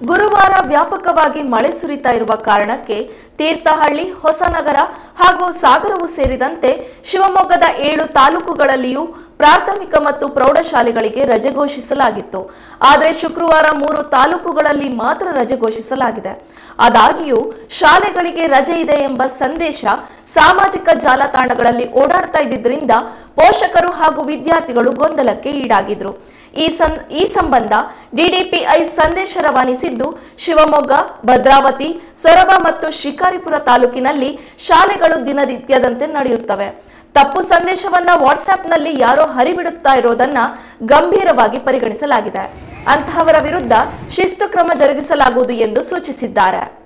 ಗುರುವಾರ ವ್ಯಾಪಕವಾಗಿ ಮಳೆ ಸುರಿತಾ ಇರುವ ಕಾರಣಕ್ಕೆ ತೀರ್ಥಹಳ್ಳಿ ಹೊಸನಗರ ಹಾಗೂ ಸಾಗರವು ಸೇರಿದಂತೆ ಶಿವಮೊಗ್ಗದ ಏಳು ತಾಲೂಕುಗಳಲ್ಲಿಯೂ ಪ್ರಾಥಮಿಕ ಮತ್ತು ಪ್ರೌಢಶಾಲೆಗಳಿಗೆ ರಜೆ ಘೋಷಿಸಲಾಗಿತ್ತು ಆದರೆ ಶುಕ್ರವಾರ ಮೂರು ತಾಲೂಕುಗಳಲ್ಲಿ ಮಾತ್ರ ರಜೆ ಘೋಷಿಸಲಾಗಿದೆ ಆದಾಗ್ಯೂ ಶಾಲೆಗಳಿಗೆ ರಜೆ ಇದೆ ಎಂಬ ಸಂದೇಶ ಸಾಮಾಜಿಕ ಜಾಲತಾಣಗಳಲ್ಲಿ ಓಡಾಡ್ತಾ ಇದ್ದಿದ್ದರಿಂದ ಪೋಷಕರು ಹಾಗೂ ವಿದ್ಯಾರ್ಥಿಗಳು ಗೊಂದಲಕ್ಕೆ ಈಡಾಗಿದ್ರು ಈ ಸಂ ಈ ಸಂಬಂಧ ಡಿಡಿಪಿಐ ಸಂದೇಶ ರವಾನಿಸಿದ್ದು ಶಿವಮೊಗ್ಗ ಭದ್ರಾವತಿ ಸೊರಬ ಮತ್ತು ಶಿಕಾರಿಪುರ ತಾಲೂಕಿನಲ್ಲಿ ಶಾಲೆಗಳು ದಿನನಿತ್ಯದಂತೆ ನಡೆಯುತ್ತವೆ ತಪ್ಪು ಸಂದೇಶವನ್ನ ವಾಟ್ಸ್ಆಪ್ನಲ್ಲಿ ಯಾರೋ ಹರಿಬಿಡುತ್ತಾ ಇರೋದನ್ನ ಗಂಭೀರವಾಗಿ ಪರಿಗಣಿಸಲಾಗಿದೆ ಅಂತಹವರ ವಿರುದ್ಧ ಶಿಸ್ತು ಕ್ರಮ ಜರುಗಿಸಲಾಗುವುದು ಎಂದು ಸೂಚಿಸಿದ್ದಾರೆ